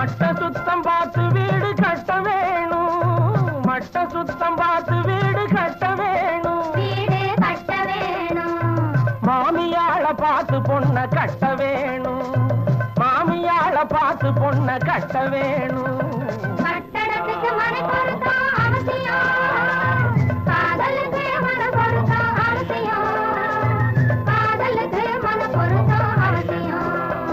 மட்ட சுத்தம் பார்த்து வீடு கட்ட வேணும் மட்ட சுத்தம் பார்த்து வீடு கட்ட வேணும் வீடு கட்ட வேணும் மாமியாள பார்த்து பொண்ண கட்ட வேணும் மாமியாள பார்த்து பொண்ண கட்ட வேணும் கட்டடத்துக்கு மனை பொருத்தம் அவசியம் காதலுக்கு மன பொருத்தம் அவசியம் காதலுக்கு மன பொருத்தம் அவசியம்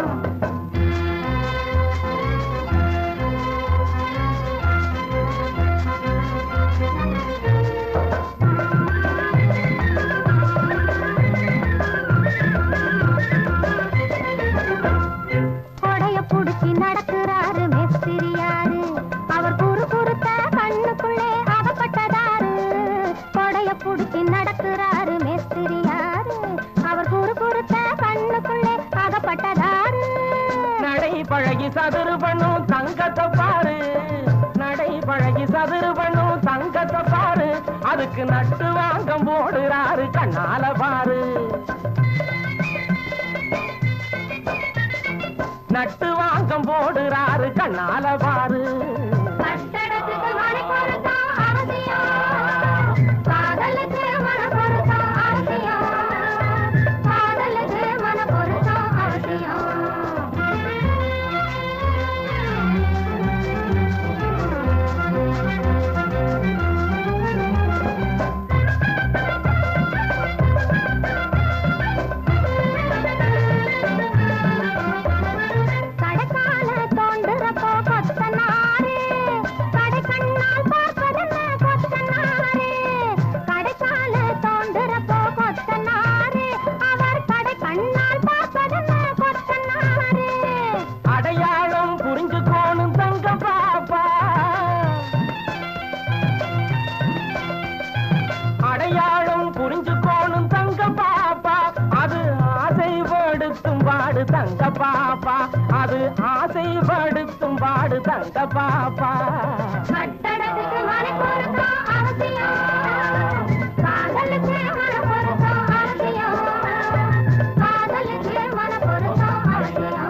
கொடைய புடிச்சு நடக்கிறாரு மேஸ்திரியாரு அவர் குறு குறுத்த கண்ணுக்குள்ளே அகப்பட்டதாரு கொடைய புடிச்சு நடக்கிறாரு மேஸ்திரியாரு அவர் குறு குறுத்த கண்ணுக்குள்ளே அகப்பட்டதாரு நடை பழகி சதுரு பண்ணும் தங்கத்தை பாரு நடை பழகி சதுரு பண்ணும் தங்கத்தை பாரு அதுக்கு நட்டு வாங்கம் போடுறாரு கண்ணால பாரு நட்டு வாங்கம் போடுறாரு கண்ணால பாரு கட்டடத்துக்கு மனை பொருத்தம் அவசியம் காதலுக்கு மன பொருத்தம் அவசியம் காதலுக்கு மன பொருத்தம் அவசியம் கடைக்கால தோண்டுறப்போ கொத்தனாரு கடை கண்ணால் பார்ப்பதென்ன கொத்தனாரு கடைக்கால தோண்டுறப்போ கொத்தனாரு அவர் கடை கண்ணால் பார்ப்பதென்ன கொத்தனாரு அடையாளம் புரிஞ்சுக்கோணும் தங்க பாப்பா அடையாளம் புரிஞ்சுக்கோணும் தங்க பாப்பா அது ஆசைப்படுத்தும் பாடு தங்க பாப்பா அது ஆசைப்படுத்தும் பாடு தங்க பாப்பா கட்டடத்துக்கு மனை பொருத்தம் அவசியம் காதலுக்கு மன பொருத்தம் அவசியம் காதலுக்கு மன பொருத்தம் அவசியம்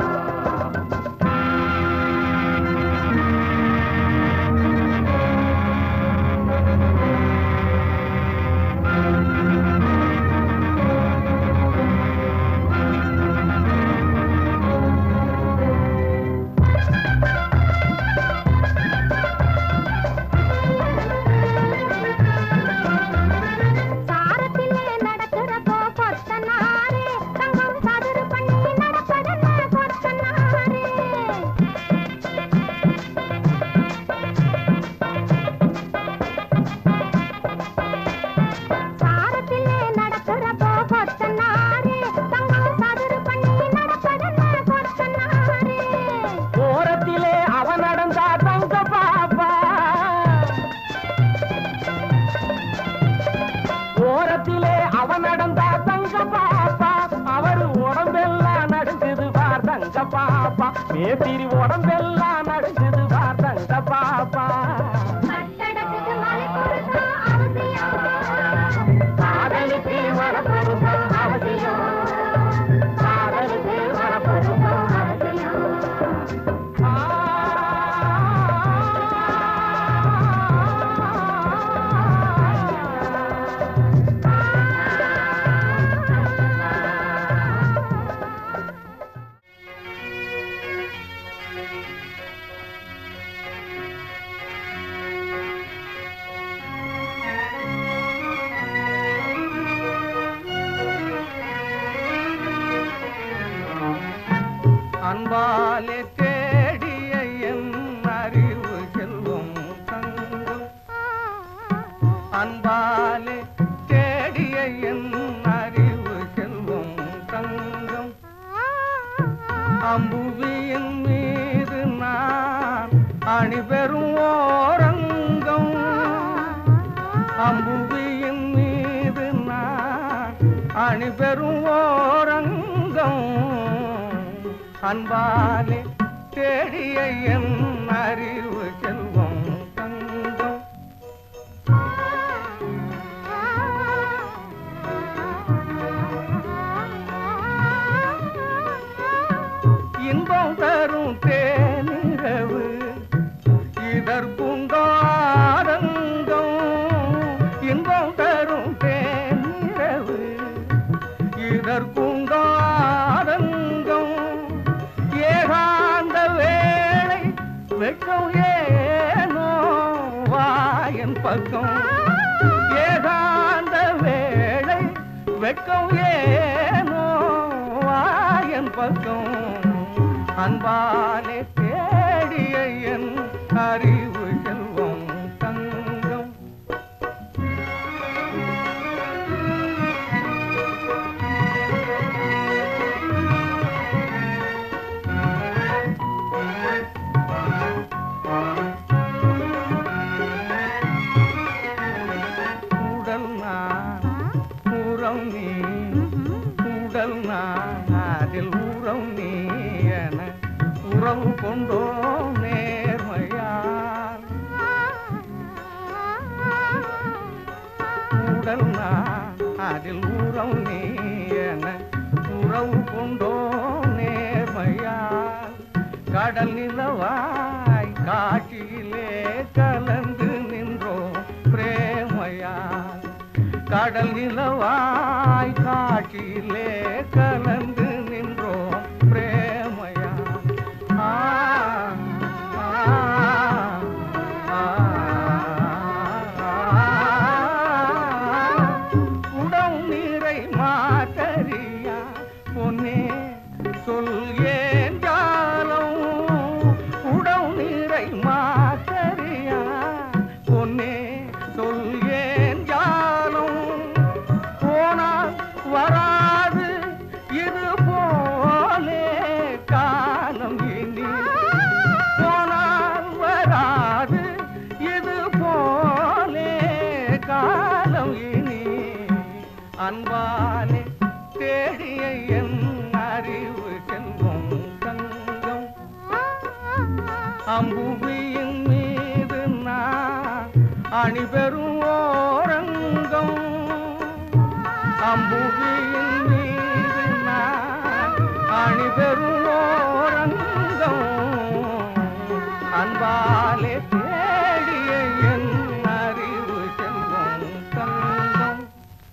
சாரத்திலே நடக்கிறப்போ கொத்தனாரே தங்கம் சதுரு பண்ணி நடப்பதென்ன கொத்தனாரே சாரத்திலே நடக்கிறப்போ கொத்தனாரே தங்கம் சதுரு பண்ணி நடப்பதென்ன கொத்தனாரே ஓரத்திலே அவ நடந்தா தங்க பாப்பா ஓரத்திலே அவ நடந்தா தங்க பாப்பா அவர் உடம்பெல்லாம் நடுங்குது பார் தங்க பாப்பா மேத்திரி உடம்பெல்லாம் நடுங்குது பார் தங்க பாப்பா கட்டடத்துக்கு மலை பொருத்தம் அவசியம் காதலுக்கு மனப்பொருத்தம் அவசியம் காதலுக்கு மனப்பொருத்தம் அவசியம் ஆ அன்பாலே தேடிய என் அறிவு செல்வம் தங்கம் அன்பாலே தேடிய என் அறிவு செல்வம் தங்கம் அம்புவியின் மீது நான் அணிபெறும் ஓரங்கம் அம்புவியின் மீது நான் அணிபெறும் ஓரங்கம் அன்பாலே தேடிய என் அறிவு செல்வம் தங்கம் இன்பம் தரும் தேனிரவு வெட்கம் ஏனோ வாயன் பக்கம் ஏகாந்த வேளை வெட்கம் ஏனோ வாயன் பக்கம் அன்பாலே தேடிய என் அறிவு செல்வம் தங்கம் உடல் நான் உரம் நீ உடல் நான் அதில் உரம் நீ என உறவு கொண்டோ நேர்மையால் உடல் நான் அதில் உறம் நீ என உறவு கொண்டோ நேர்மையால் கடல் நிலவாய் காட்சியிலே கலந்து நின்றோம் பிரேமையால் கடல் நிலவாய் காட்சியிலே கலந்து நின்றோம் பிரேமையால் ஆ, ஆ, ஆ, உடம் நீரை மாத்தறியா பொன்னே சொல் ஏன் ஜாலம் உடம் நீரை மாத்தறியா பொன்னே சொல் ஏன் ஜாலம் போனால் வராது இது போலே காலம் இனி போனால் வராது இது போலே காலம் இனி அன்பாலே தேடிய என் அறிவு செல்வம் தங்கம் அம்புவியின் மீது நான் அணி பெறும் ஓரங்கம் அம்புவியின் மீது நான் அணி பெறும் ஓரங்கம் அன்பாலே தேடிய என் அறிவு செல்வம் தங்கம்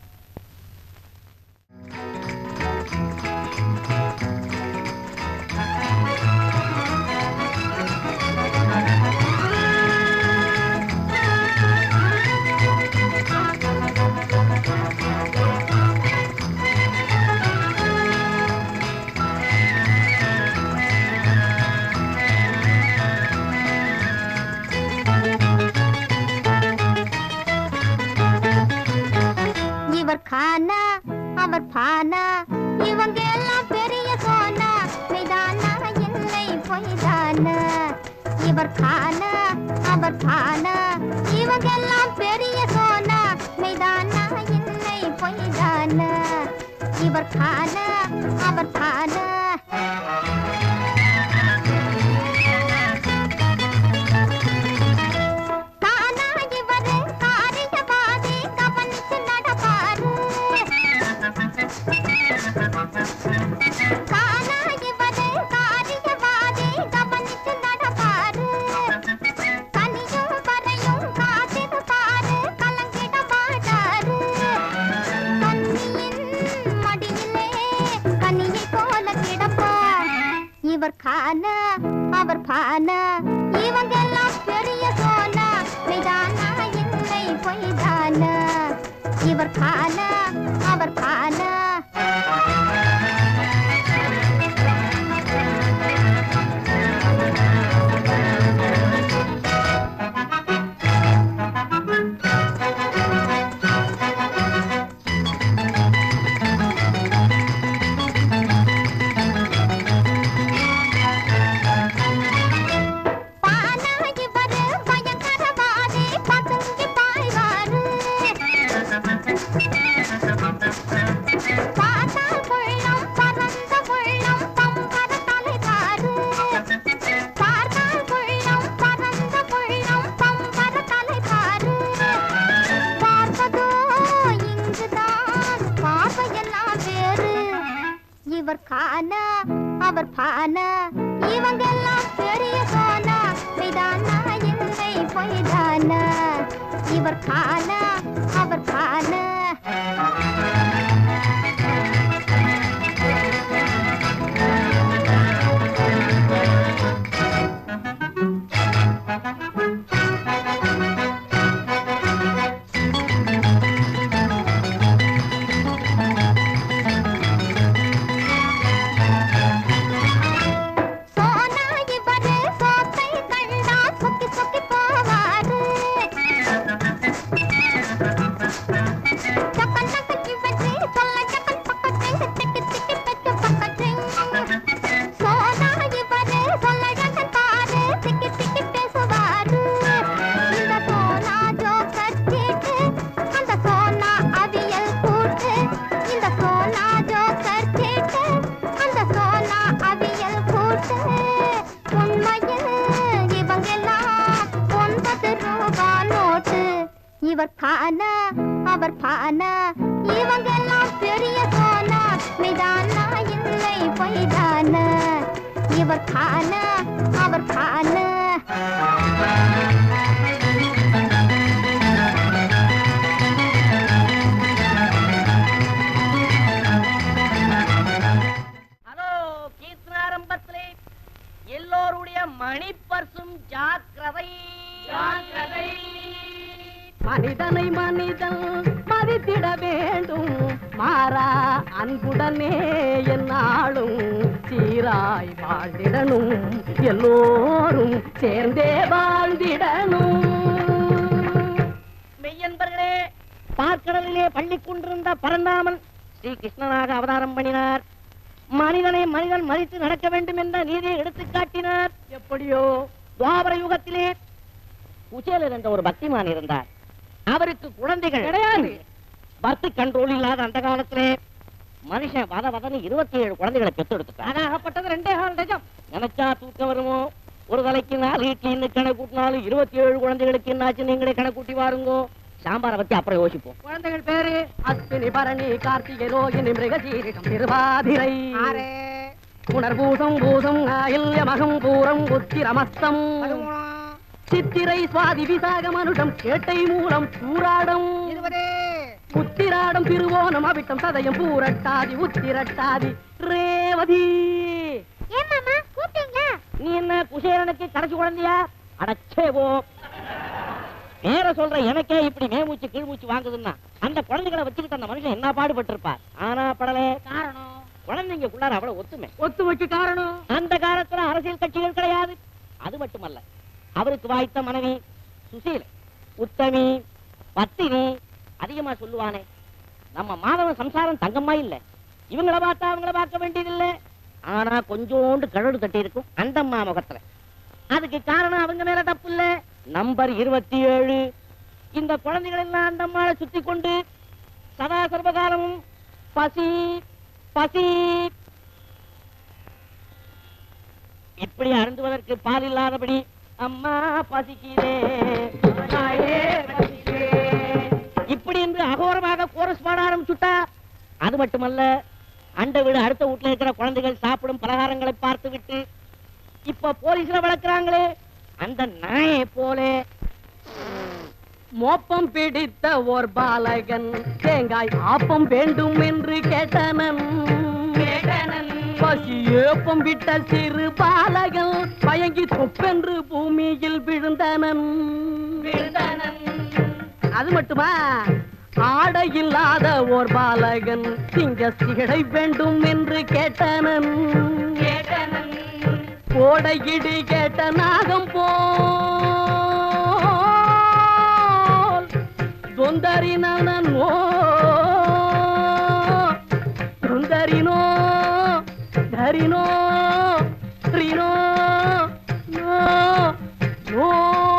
இவர் கானா அவர் பானா இவங்க எல்லாம் பெரிய சோனா மெய்தானா இல்லை பொய்தானா இவர் கானா அவர் பானா இவங்க எல்லாம் பெரிய சோனா மெய்தானா இல்லை பொய்தானா இவர் கானா அவர் பானா கானா இவரு காரியவாதி கவனிச்சு நடப்பாரு கானா இவரு காரியவாதி கவனிச்சு நடப்பாரு கனியும் வரையும் காத்திருப்பாரு கலங்கிட மாட்டாரு கன்னியின் மடியிலே கனியை போல கிடப்பார் இவர் கானா அவர் பானா இவங்க எல்லாம் பெரிய சோனா மெய்தானா இல்லை பொய்தானா இவர் கானா அவர் பானா பானா இவரு பயங்கரவாதி பதுங்கி பாய்வாரு பார்த்தால் உள்ளம் பறந்த உள்ளம் பம்பர தலைவாரு பார்த்தால் உள்ளம் பறந்த உள்ளம் பம்பர தலைவாரு பார்ப்பதோ இங்குதான் பார்வையெல்லாம் வேறு இவர் கானா அவர் பானா இவங்க எல்லாம் பெரிய சோனா மெய்தானா இல்லை பொய்தானா இவர் கானா அவர் பானா இவர் கானா அவர் பானா இவங்கெல்லாம் பெரிய சோனா மெய்தானா இல்லை பொய்தானா இவர் கானா அவர் பானா ஹலோ கீர்த்தனாரம்பத்திலே எல்லோருடைய மணி பர்சும் ஜாக்கிரதை ஜாக்கிரதை மனிதனை மனிதன் மதித்திட வேண்டும் மாறா அன்புடனே என்னாலும் சீராய் வாழ்ந்திடணும் எல்லோரும் சேர்ந்தே வாழ்ந்திடணும் மெய்யன்பர்களே பார்க்கடலிலே பள்ளி கொண்டிருந்த பரந்தாமன் ஸ்ரீ கிருஷ்ணனாக அவதாரம் பண்ணினார் மனிதனை மனிதன் மதித்து நடக்க வேண்டும் என்ற நீதியை எடுத்துக் காட்டினார் எப்படியோ துவாபர யுகத்திலே குசேலர் என்ற ஒரு பக்திமான் இருந்தார் அவருக்கு குழந்தைகள் கிடையாது பர்த் கண்ட்ரோல் இல்லாத அந்த காலத்திலே மனுஷன் வத வதன்னு இருபத்தி ஏழு குழந்தைகளை பெற்றெடுத்துட்டார் ஆகப்பட்டது ரெண்டே கால் டஜம் நினைச்சா தூக்கம் வருமோ ஒரு தலைக்கு நாலு இட்லின்னு கணக்கு கூட்டினாலும் இருபத்தி ஏழு குழந்தைகளுக்கு என்னாச்சு நீங்களே கணக்கு கூட்டி வாருங்கோ சாம்பாரை பத்தி அப்புறம் யோசிப்போம் குழந்தைகள் பேரு அஸ்வினி பரணி கார்த்திகை ரோகிணி மிருகசீரிடம் திருவாதிரை புனர்பூசம் பூசம் ஆயில்யமகம் பூரம் உத்திரமஸ்தம் சித்திரை சுவாதி விசாக மனுஷம் கேட்டை மூலம் சூராடம் உத்திராடம் திருவோணம் அவிட்டம் சதயம் பூரட்டாதி உத்திரட்டாதி ரேவதி ஏன் மாமா கூப்பிட்டீங்களா நீ என்ன குசேலனுக்கு கடைசி குழந்தையா அடச்சே போ பேர சொல்ற எனக்கே இப்படி மேமூச்சு கீழ்மூச்சு வாங்குதுன்னா அந்த குழந்தைகளை வச்சுக்கிட்டு அந்த மனுஷன் என்ன பாடுபட்டு இருப்பார் ஆனா படலே காரணம் குழந்தைங்களுக்குள்ளார அவ்வளவு ஒத்துமை ஒத்துமைக்கு காரணம் அந்த காலத்துல அரசியல் கட்சிகள் கிடையாது அது மட்டுமல்ல அவருக்கு வாய்த்த மனைவி சுசீல உத்தமி பத்தினி அதிகமா சொல்லுவானே நம்ம மாதவன் சம்சாரம் தங்கம்மா இல்ல இவங்கள பார்த்தா அவங்கள பார்க்க வேண்டியதில்லை ஆனா கொஞ்சோண்டு கழடு தட்டி இருக்கும் அந்த அம்மா முகத்துல அதுக்கு காரணம் அவங்க மேல தப்பு இல்ல நம்பர் இருபத்தி ஏழு இந்த குழந்தைகள் எல்லாம் அந்த அம்மாவை சுத்தி கொண்டு சதா சர்வகாலமும் பசி பசி இப்படி அருந்துவதற்கு பால் இல்லாதபடி அம்மா பசிக்கிறே தாயே பசிக்கிறே. இப்படி என்று அகோரமாக கோரஸ் பாட ஆரம்பிச்சுட்டா அது மட்டுமல்ல அண்ட வீடு அடுத்த வீட்டுல இருக்கிற குழந்தைகள் சாப்பிடும் பலகாரங்களை பார்த்து விட்டு இப்ப போலீஸ்ல வளர்க்கறாங்களே அந்த நாயை போல மோப்பம் பிடித்த ஓர் பாலகன் தேங்காய் ஆப்பம் வேண்டும் என்று கேட்டனன் பசி ஏப்பம் விட்ட சிறு பாலகன் பயங்கி தொப்பென்று பூமியில் விழுந்தனன் அது மட்டுமா ஆடை இல்லாத ஓர் பாலகன் சிங்க சிகடை வேண்டும் என்று கேட்டனன் கோடை இடி கேட்ட நாகம் போல் தொந்தரினோ தொந்தரினோ தரினோ ரினோ நோ நோ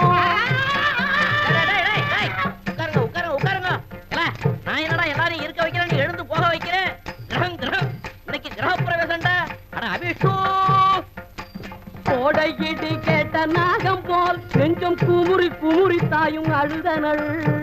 உட்காருங்க உட்காருங்க உட்காருங்க ஏல, நான் என்னடா எல்லாரையும் இருக்க வைக்கிறேன் எழுந்து போக வைக்கிறேன் கிரகம் கிரகம் இன்னைக்கு கிரக பிரவேசம்டா அட அபிஷோ கோடை இடி கேட்ட நாகம் போல் நெஞ்சம் குமுறி குமுறி தாயும் அழுதனள்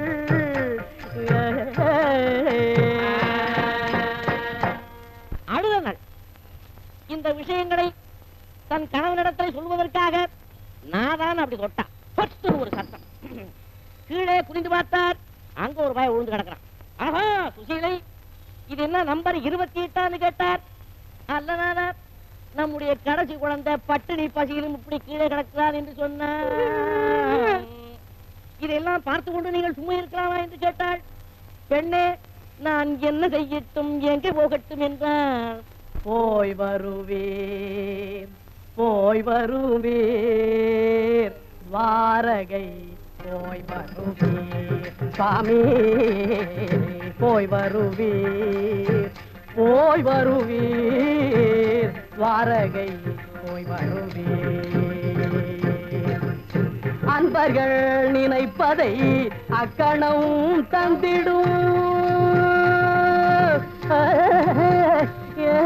அழுதங்கள் இந்த விஷயங்களை தன் கணவனிடத்தில் சொல்வதற்காக நான் தான் அப்படி தொட்டா பட்டுன்னு ஒரு சத்தம் கீழே குனிந்து பார்த்தார் அங்க ஒரு பாய் விழுந்து கிடக்குறான் ஆஹா சுசீலை இது என்ன நம்பர் இருபத்தி எட்டான்னு கேட்டார் அல்லனாதா நம்முடைய கடைசி குழந்தை பட்டினி பசியிலும் இப்படி கீழே கிடக்கிறார் என்று சொன்னார் இதெல்லாம் பார்த்து கொண்டு நீங்கள் சும்மா இருக்கலாமா என்று கேட்டாள் பெண்ணே நான் என்ன செய்யட்டும் எங்கே போகட்டும் என்றார் போய் வருவீர் போய் வருவீர் வாரகை போய் வருவீர் சுவாமி போய் வருவீர் போய் வருவீர் வாரகை போய் வருவீர் அன்பர்கள் நினைப்பதை அக்கணம்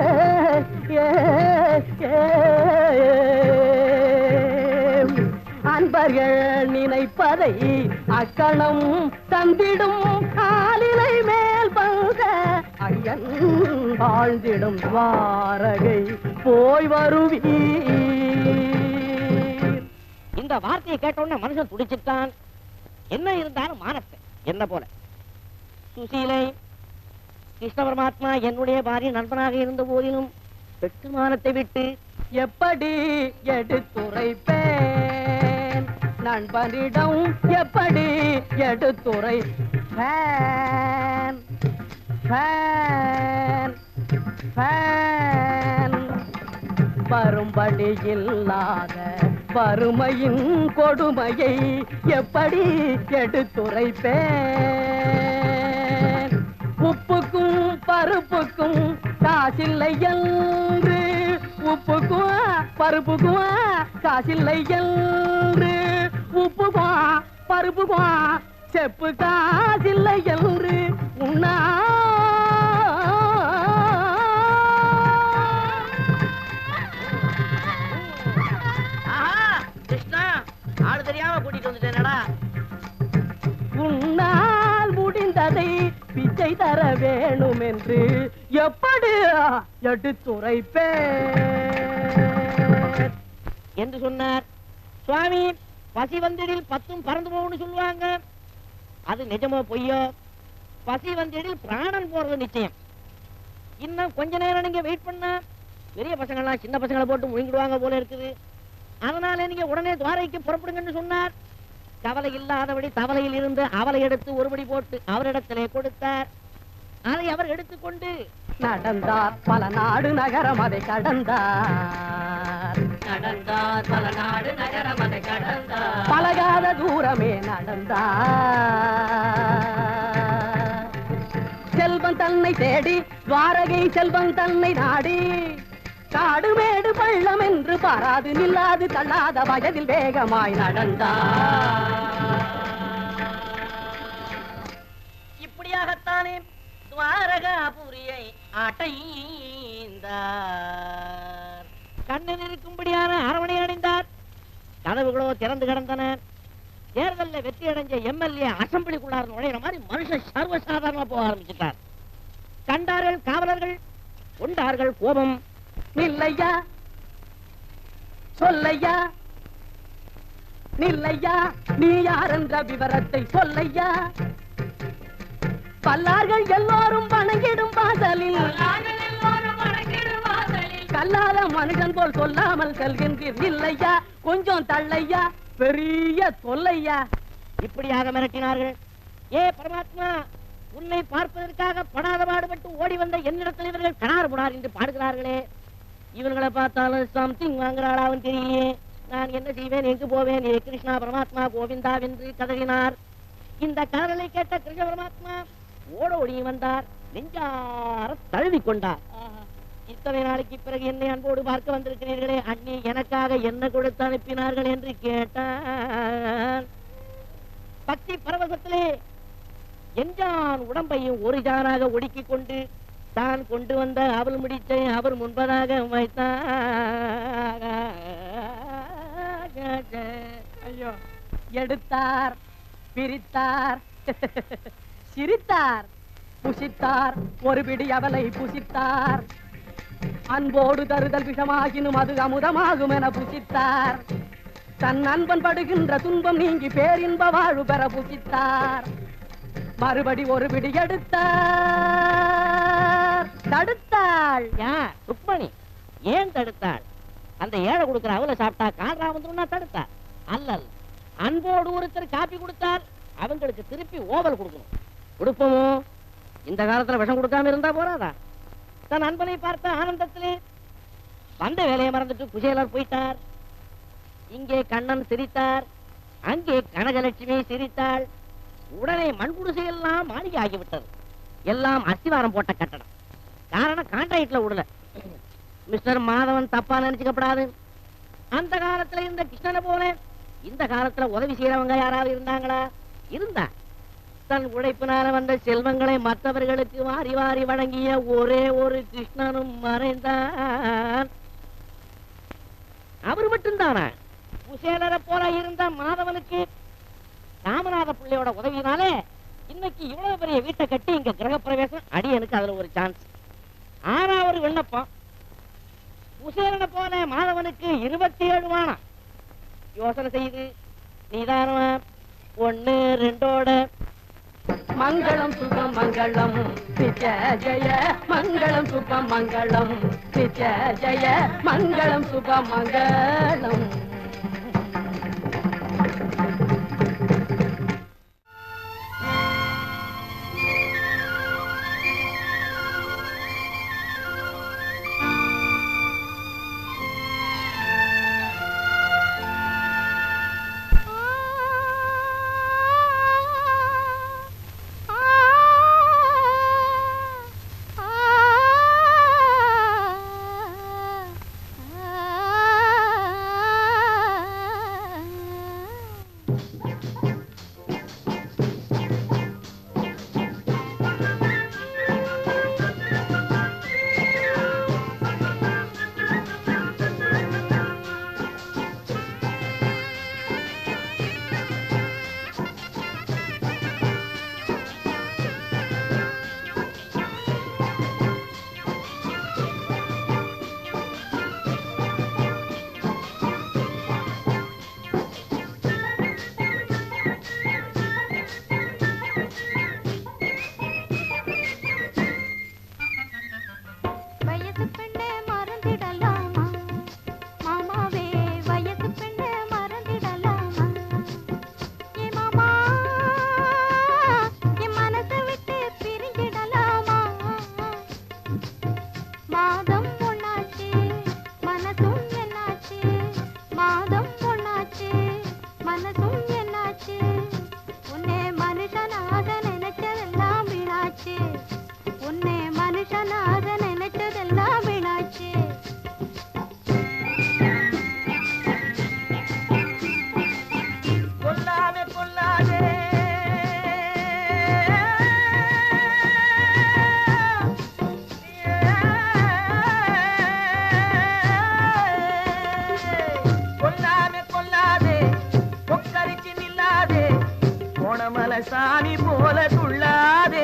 தந்திடும் அன்பர்கள் நினைப்பதை அக்கணம் தந்திடும் காலிலை மேல் பங்க ஐயன் வாழ்ந்திடும் துவாரகை போய் வருவீர் இந்த வார்த்தையை கேட்ட உடனே மனுஷன் துடிச்சுட்டான் என்ன இருந்தாலும் மானத்தை என்ன போல சுசீலை கிருஷ்ண பரமாத்மா என்னுடைய பாரிய நண்பனாக இருந்த போதிலும் வெட்டுமானத்தை விட்டு எப்படி எடுத்துரைப்பேன் நண்பனிடம் எப்படி எடுத்துரை ஃபேன் ஃபேன் ஃபேன் வரும்படி இல்லாத வறுமையின் கொடுமையை எப்படி எடுத்துரைப்பேன் உப்புக்கும் பருப்புக்கும் காசில்லை என்று உப்புக்கும் பருப்புக்கும் காசில்லை என்று உப்புக்கும் பருப்புக்கும் செப்பு காசில்லை என்று உண்ணா கிருஷ்ணா ஆளு தெரியாம கூட்டிட்டு வந்துட்டேனடா உன்னால் முடிந்ததை பிச்சை தர வேணும் என்று எப்படி எடுத்துரைப்பேன் என்று சொன்னார் சுவாமி பசி வந்திடில் பத்தும் பறந்து போகும்னு சொல்லுவாங்க அது நிஜமோ பொய்யோ பசி வந்திடில் பிராணன் போறது நிச்சயம் இன்னும் கொஞ்ச நேரம் நீங்க வெயிட் பண்ணா பெரிய பசங்கள்லாம் சின்ன பசங்களை போட்டு முழுங்கிடுவாங்க போல இருக்குது அதனால நீங்க உடனே துவாரைக்கு புறப்படுங்கன்னு சொன்னார் கவலை இல்லாதபடி தவளையில் இருந்து அவலை எடுத்து ஒருபடி போட்டு அவரிடத்திலே கொடுத்தார் அதை அவர் எடுத்துக்கொண்டு நடந்தார் பல நாடு நகரம் அதை கடந்தார் நடந்தார் பல நாடு நகரம் அதை கடந்தார் பழகாத தூரமே நடந்தார் செல்வன் தன்னை தேடி துவாரகை செல்வன் தன்னை நாடி காடு மேடு பள்ளம் என்று பாராது நில்லாது தள்ளாத வயதில் வேகமாய் நடந்தார் இப்படியாகத்தானே துவாரகாபுரியை அடைந்தார் கண்ணன் இருக்கும்படியான அரவணை அடைந்தார் கதவுகளோ திறந்து கிடந்தன தேர்தலில் வெற்றி அடைஞ்ச எம்எல்ஏ அசம்பிளிக்குள்ளார நுழையிற மாதிரி மனுஷன் சர்வசாதாரணமா போக ஆரம்பிச்சிட்டார் கண்டார்கள் காவலர்கள் கொண்டார்கள் கோபம் நில்லையா சொல்லையா நில்லையா நீ யார் என்ற விவரத்தை சொல்லையா பல்லார்கள் எல்லோரும் வணங்கிடும் வாசலில் கல்லாத மனுஷன் போல் சொல்லாமல் செல்கின்றீர் இல்லையா கொஞ்சம் தள்ளையா பெரிய தொல்லையா இப்படியாக மிரட்டினார்கள் ஏ பரமாத்மா உன்னை பார்ப்பதற்காக படாத பாடுபட்டு ஓடி வந்த என்னிடத்தில் இவர்கள் கணார் புடார் என்று பாடுகிறார்களே இவர்களை பார்த்தாலும் சம்திங் வாங்குறாளாவும் தெரியலையே நான் என்ன செய்வேன் எங்கு போவேன் ஏ கிருஷ்ணா பரமாத்மா கோவிந்தா என்று கதறினார் இந்த கதறலை கேட்ட கிருஷ்ண பரமாத்மா ஓட ஓடி வந்தார் நெஞ்சார தழுவி கொண்டார் இத்தனை நாளைக்கு பிறகு என்னை அன்போடு பார்க்க வந்திருக்கிறீர்களே அண்ணி எனக்காக என்ன கொடுத்து அனுப்பினார்கள் என்று கேட்டான் பக்தி பரவசத்திலே எஞ்சான் உடம்பையும் ஒரு ஜானாக ஒடுக்கிக் கொண்டு தான் கொண்டு வந்த அவள் முடிச்சை அவர் முன்பதாக வைத்தார் ஐயோ எடுத்தார் பிரித்தார் சிரித்தார் புசித்தார் ஒரு பிடி அவலை புசித்தார் அன்போடு தருதல் விஷமாகினும் அது அமுதமாகும் என புசித்தார் தன் நண்பன் படுகின்ற துன்பம் நீங்கி பேரின்ப வாழ்வு பெற புசித்தார் மறுபடி ஒரு பிடி எடுத்தார் தடுத்தாள் யார் ருக்மணி ஏன் தடுத்தாள் அந்த ஏழை கொடுக்கிற அவளை சாப்பிட்டா கால்ரா வந்துரும்னா தடுத்தார் அல்ல அல்ல. அன்போடு ஒருத்தர் காப்பி கொடுத்தால் அவங்களுக்கு திருப்பி ஓவல் கொடுக்கணும் கொடுப்போமோ இந்த காலத்துல விஷம் கொடுக்காம இருந்தா போறாதா தன் அன்பனை பார்த்த ஆனந்தத்திலே வந்த வேலையை மறந்துட்டு குசேலர் போயிட்டார் இங்கே கண்ணன் சிரித்தார் அங்கே கனகலட்சுமி சிரித்தாள் உடனே மண்குடிசையெல்லாம் மாளிகை ஆகிவிட்டது எல்லாம் அஸ்திவாரம் போட்ட கட்டடம் காரணம் கான்ட்ராக்ட்ல விடல மிஸ்டர் மாதவன் தப்பா நினைச்சுக்கப்படாது அந்த காலத்துல இந்த கிருஷ்ணனை போல இந்த காலத்துல உதவி செய்யறவங்க யாராவது இருந்தாங்களா இருந்தா தன் உழைப்பினால வந்த செல்வங்களை மற்றவர்களுக்கு வாரி வாரி வழங்கிய ஒரே ஒரு கிருஷ்ணனும் மறைந்தான் அவர் மட்டும்தானா குசேலரை போல இருந்த மாதவனுக்கு ராமநாத பிள்ளையோட உதவியினாலே இன்னைக்கு இவ்வளவு பெரிய வீட்டை கட்டி இங்க கிரகப்பிரவேசம் அடியனுக்கு அதுல ஒரு சான்ஸ் ஆனா ஒரு விண்ணப்பம் குசேலனை போல மாதவனுக்கு இருபத்தி ஏழு வானம் யோசனை செய்யுது நிதானமா ஒண்ணு ரெண்டோட மங்களம் சுகம் மங்களம் நித்ய ஜெய மங்களம் சுபம் மங்களம் நித்ய ஜெய மங்களம் சுபம் மங்களம் வயசு பெண்ணே மறந்திடலாமா மாமாவே வயசு பெண்ணே மறந்திடலாமா ஏ மாமா என் மனசை விட்டு பிரிஞ்சிடலாமா மாதம் ஒண்ணாச்சு மனசும் என்னாச்சு மாதம் ஒண்ணாச்சு மனசும் என்னாச்சு உன்னை மனுஷனாக நினைச்சதெல்லாம் வீணாச்சு உன்னை மனுஷனாக நினைச்சதெல்லாம் வீணாச்சு கொல்லாமே கொல்லாதே கொல்லாமே கொல்லாதே கொக்கரிச்சு நில்லாதே கோணமல சாமி போல துள்ளாதே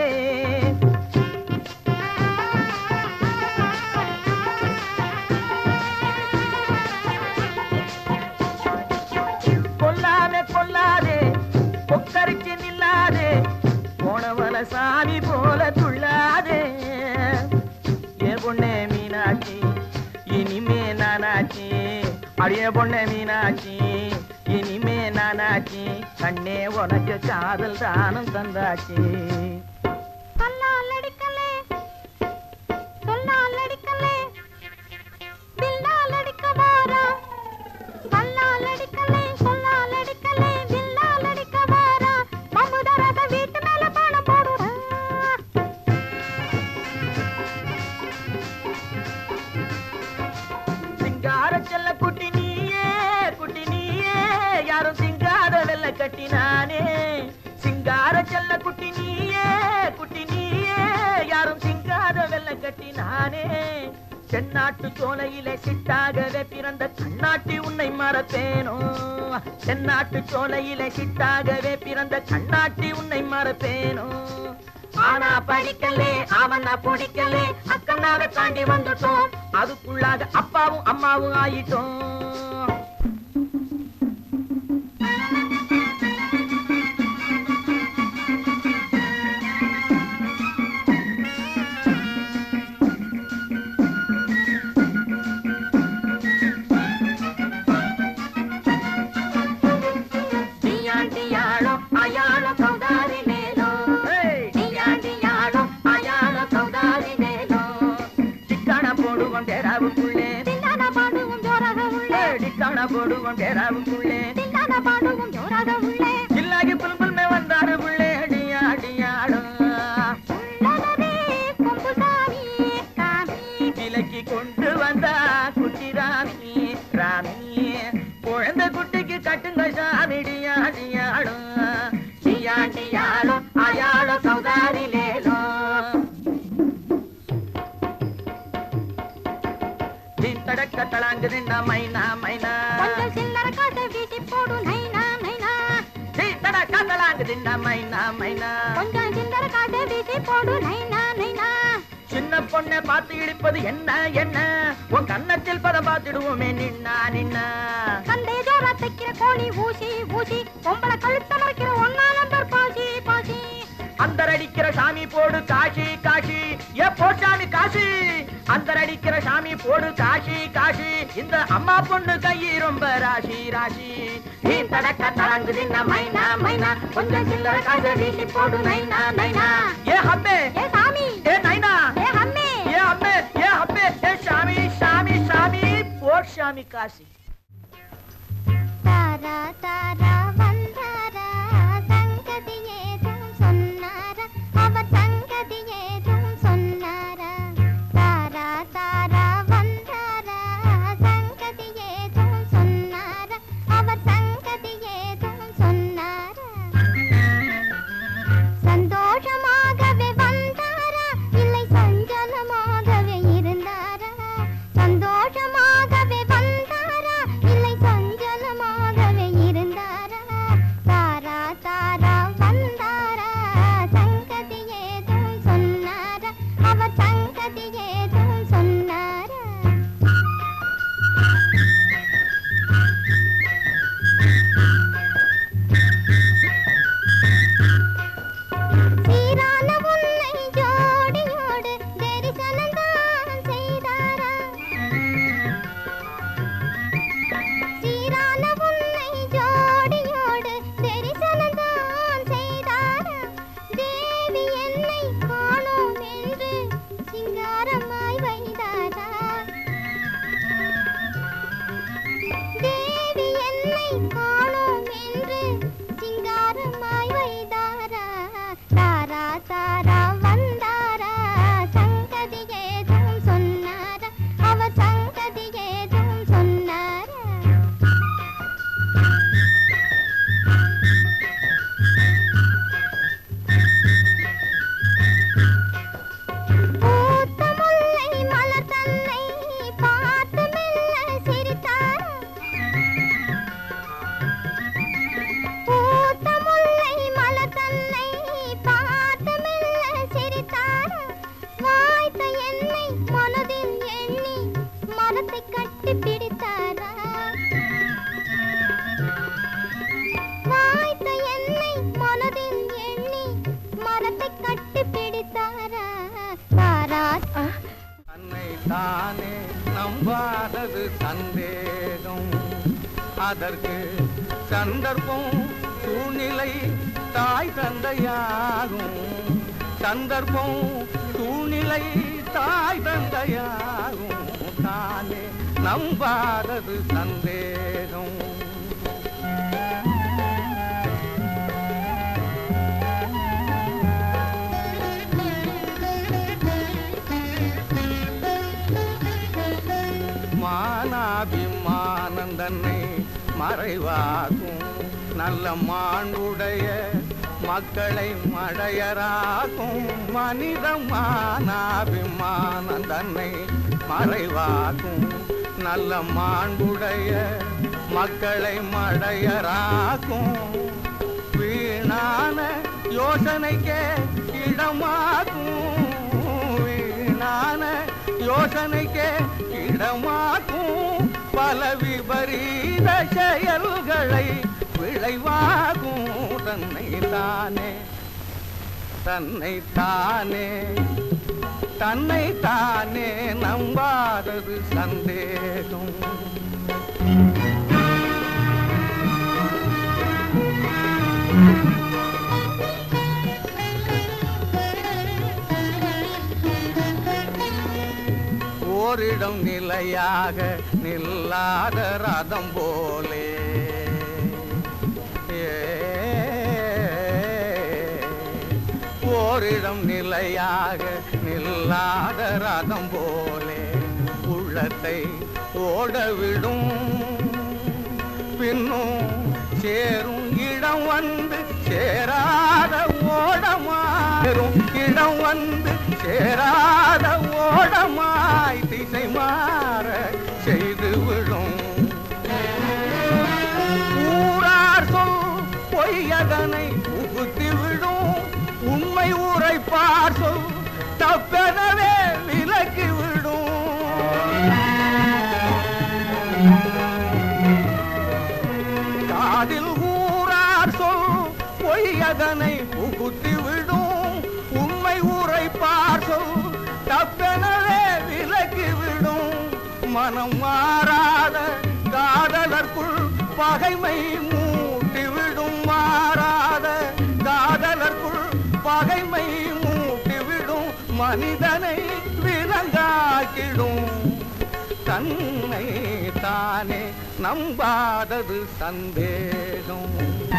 கொல்லாமே கொல்லாதே கொக்கரிச்சு நில்லாதே போனவல சாமி போல துள்ளாதே ஏ பொண்ணே மீனாட்சி இனிமே நானாச்சி அடியே பொண்ணே மீனாட்சி இனிமே நானாச்சி கண்ணே உனக்கு காதல் தானம் தந்தாச்சி கல்லால் அடிக்கலே சொல்லால் அடிக்கலே வில்லால் அடிக்க வாரா கல்லால் அடிக்கலே சொல்லால் அடிக்கலே வில்லால் அடிக்க வாரா மமுதரக வீட்டு மேல பாடம் போடுறா சிங்கார செல்ல குட்டி நீயே குட்டி நீயே யாரும் சிங்கார வெள்ள கட்டினானே சிங்கார செல்ல குட்டி நீயே குட்டி நீயே யாரும் சிங்கார வெள்ள கட்டினானே தென்னாட்டு சோலையிலே சிட்டாகவே பிறந்த கண்ணாட்டி உன்னை மறப்பேனோ தென்னாட்டு சோலையிலே சிட்டாகவே பிறந்த கண்ணாட்டி உன்னை மறப்பேனோ ஆனா படிக்கலே அவன பிடிக்கலே அக்கனாவை தாண்டி வந்துட்டோம் அதுக்குள்ளாக அப்பாவும் அம்மாவும் ஆயிட்டோம் டியாண்டியாளோ அயாளோ சௌதாரி மேலோ டியாண்டியாளோ அயாளோ சௌதாரி மேலோ டிக்கான போடுவோம் டேராவுக்குள்ளே தில்லான பாடுவும் ஜோராக உள்ளே டிக்கான போடுவோம் டேராவுக்குள்ளே தில்லான பாடுவும் ஜோராக உள்ளே இல்லாகி புல்புல்மே வந்தாரு புள்ளே அடியா அடியாளோ உள்ளனவே கொம்புசாமி காமி விலக்கி கொண்டு வந்தா குட்டி ராமி ராமி குழந்தை குட்டிக்கு கட்டுங்க சாமி டியா அடியாளோ டியா டியாளோ அயாளோ சௌதாரி லேலோ தடக்க தளாங்குதுன்னா மைனா மைனா கொஞ்சம் சில்லற காசை தடங்குதின்னா மைனா மைனா கொஞ்சம் சில்லற காசு வீசி போடு நைனா நைனா சின்ன பொண்ணை பார்த்து இழிப்பது என்ன என்ன உன் கன்னத்தில் பதம் பார்த்துடுவோமே நின்னா நின்னா கந்தை ஜோரா தைக்கிற கோழி ஊசி ஊசி பொம்பளை கழுத்த மறைக்கிற ஒன்னா நம்பர் பாசி பாசி அந்த அடிக்கிற சாமி போடு காஷி காஷி ஏ போட்டாமி காசி அந்த அடிக்கிற சாமி போடு காஷி காஷி இந்த அம்மா பொண்ணு கை ரொம்ப ராசி ராசி நீ தடக்க தடங்குதின்னா மைனா மைனா கொஞ்சம் சில்லற காசை வீசி போடு நைனா நைனா ஏ ஹப்பே ஏ சாமி ஏ நைனா ஏ அம்மே ஏ ஹப்பே ஏ ஹப்பே ஏ சாமி சாமி சாமி போட் சாமி காசி தாரா தாரா வந்தாரா சங்கதி ஏதும் சொன்னாரா அவர் சங்கதி ஏதும் சொன்னாரா தாரா தாரா வந்தாரா சங்கதி ஏதும் சொன்னாரா அவர் சங்கதி ஏதும் சொன்னாரா சந்தோஷமாகவே வந்தாரா இல்லை சஞ்சலமாகவே இருந்தாரா சந்தோஷமாகவே வந்தாரா இல்லை சஞ்சலமாகவே இருந்தாரா தாரா தாரா வந்தாரா சங்கதி ஏதும் சொன்னாரா அவர் சங்கதி ஏதும் சொன்னாரா சீரான உன்னை ஜோடியோடு தரிசனந்தான் செய்தாரா சீரான உன்னை ஜோடியோடு தரிசனந்தான் செய்தாரா தேவி என்னை காணோம் என்று சிங்காரமாய் வைத்தாரா தேவி என்னை காணோம் என்று சிங்காரமாய் வைத்தாரா தாரா தாரா வந்தாரா சங்கதி ஏதும் சொன்னாரா அவர் சங்கதி ஏதும் சொன்னாரா பூத்த முல்லை மலர் தன்னை பார்த்து மெல்ல சிரித்தாரா பூத்த முல்லை மலர் தன்னை பார்த்து மெல்ல சிரித்தாரா வாய்த்த என்னை மனதில் எண்ணி மரத்தை கட்டி பிடித்தாரா வாய்த்த என்னை மனதில் எண்ணி மரத்தை கட்டி பிடித்தாரா தாரா தன்னை தானே நம்பாதது சந்தேகம் அதற்கு சந்தர்ப்பம் சூழ்நிலை தாய் தந்தையாகும் சந்தர்ப்பம் சூழ்நிலை தாய் தந்தையாகும் தானே நம்பாதது சந்தேகம் மானாபிமானந்தன்னை மறைவாகும் நல்ல மாண்புடைய மக்களை மடையராகும் மனித மானாபிமானந்தன்னை மறைவாகும் நல்ல மாண்புடைய மக்களை மடையராகும் வீணான யோசனைக்கே இடமாகும் வீணான யோசனைக்கே இடமாகும் பல விபரீத செயல்களை விளைவாகும் தன்னை தானே தன்னை தானே தன்னை தானே நம்பாதது சந்தேகம் ஓரிடம் நிலையாக நில்லாத ரதம் போலே ஏ, ஓரிடம் நிலையாக நில்லாத ரதம் போலே உள்ளத்தை ஓடவிடும் பின்னும் சேரும் இடம் வந்து சேராத ஓடமாறும் இடம் வந்து சேராத ஓடமாய் திசை மாற செய்து விடும் ஊரார் சொல் பொய்யதனை புகுத்தி விடும் உண்மை உரைப்பார் சொல் தப்பெனவே விலக்கி விடும் காதில் ஊரார் சொல் பொய்யதனை புகுத்தி விடும் உண்மை உரைப்பார் சொல் தப்பெனவே விலக்கி விடும் மனம் மாறாத காதலர்க்குள் பகைமை மூட்டிவிடும் மாறாத காதலர்க்குள் பகைமை மூட்டிவிடும் மனிதனை விலங்காக்கிடும் தன்னை தானே நம்பாதது சந்தேகம்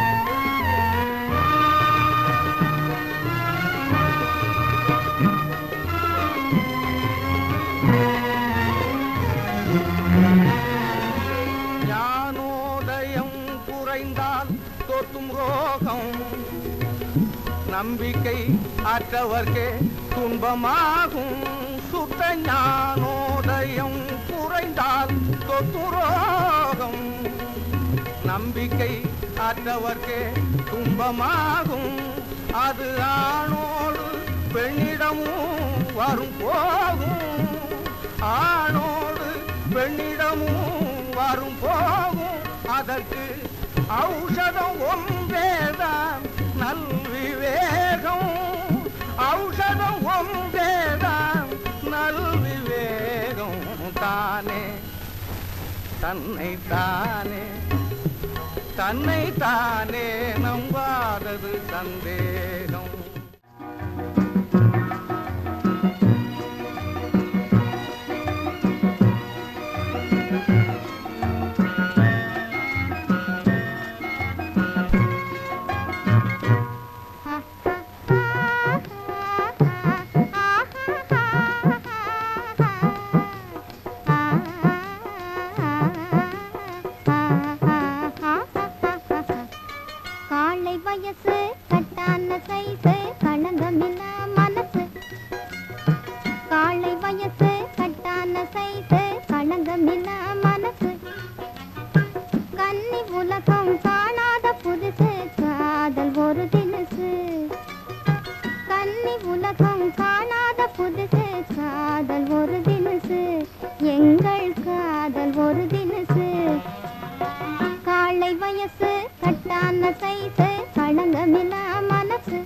ஞானோதயம் குறைந்தால் தொத்தும் ரோகம் நம்பிக்கை அற்றவர்க்கே துன்பமாகும் சுத்த ஞானோதயம் குறைந்தால் தொத்தும் ரோகம் நம்பிக்கை அற்றவர்க்கே துன்பமாகும் அது ஆணோடு பெண்ணிடமும் வரும் போகும் ஆணோடு பெண்ணிடமும் வரும் போகும் அதற்கு ஔஷதம் ஒன்றேதான் நல்விவேகம் ஔஷதம் ஒன்றேதான் நல்விவேகம் தானே தன்னை தானே தன்னை தானே நம்பாதது சந்தேகம் காலை வயசு கட்டான சைசு களங்கமில்ல மனசு காலை வயசு கட்டான சைசு களங்கமில்ல மனசு கன்னி உலகம் காணாத புதுசு காதல் ஒரு தினசு கன்னி உலகம் காணாத புதுசு காதல் ஒரு தினசு எங்கள் காதல் ஒரு தினசு காலை வயசு கட்டான சைசு களங்கமில்ல மனசு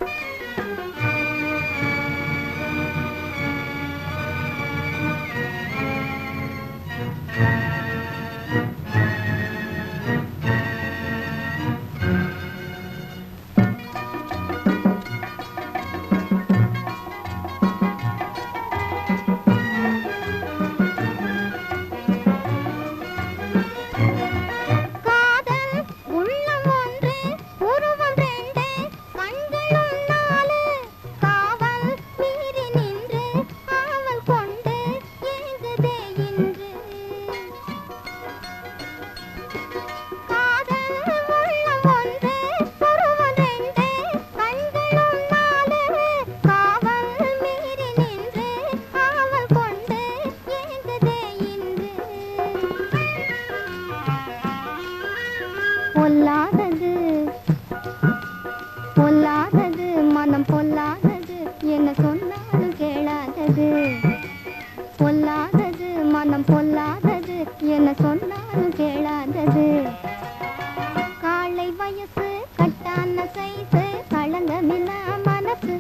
காதல் உள்ளம் ஒன்று உருவம் ரெண்டு கண்களும் நாலு காவல் மீறி நின்று ஆவல் கொண்டு ஏங்குதே இன்று காதல் உள்ளம் ஒன்று உருவம் ரெண்டு கண்களும் நாலு காவல் மீறி நின்று ஆவல் கொண்டு ஏங்குதே இன்று பொல்லாதது பொல்லாதது மனம் பொல்லாதது என்ன சொன்னாலும் கேளாதது பொல்லாதது மனம் பொல்லாதது என்ன சொன்னாலும் கேளாதது காலை வயசு கட்டான சைசு களங்கமில்ல மனசு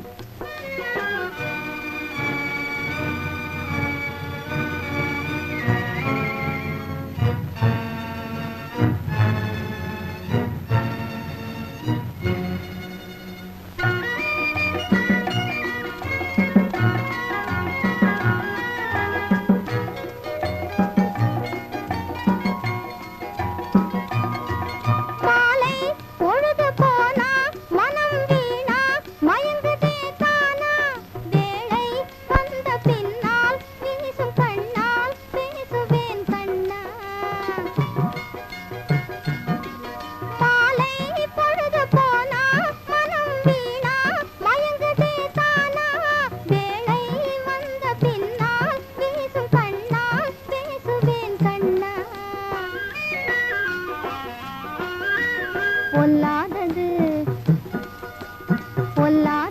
மாலை பொழுது போனா மனம் வீணா மயங்குதே தானா வேளை வந்த பின்னால் வீசும் கண்ணால் பேசுவேன் கண்ணா மாலை பொழுது போனா மனம் வீணா மயங்குதே தானா வேளை வந்த பின்னால் வீசும் கண்ணால் பேசுவேன் கண்ணா பொல்லாதது பொல்லா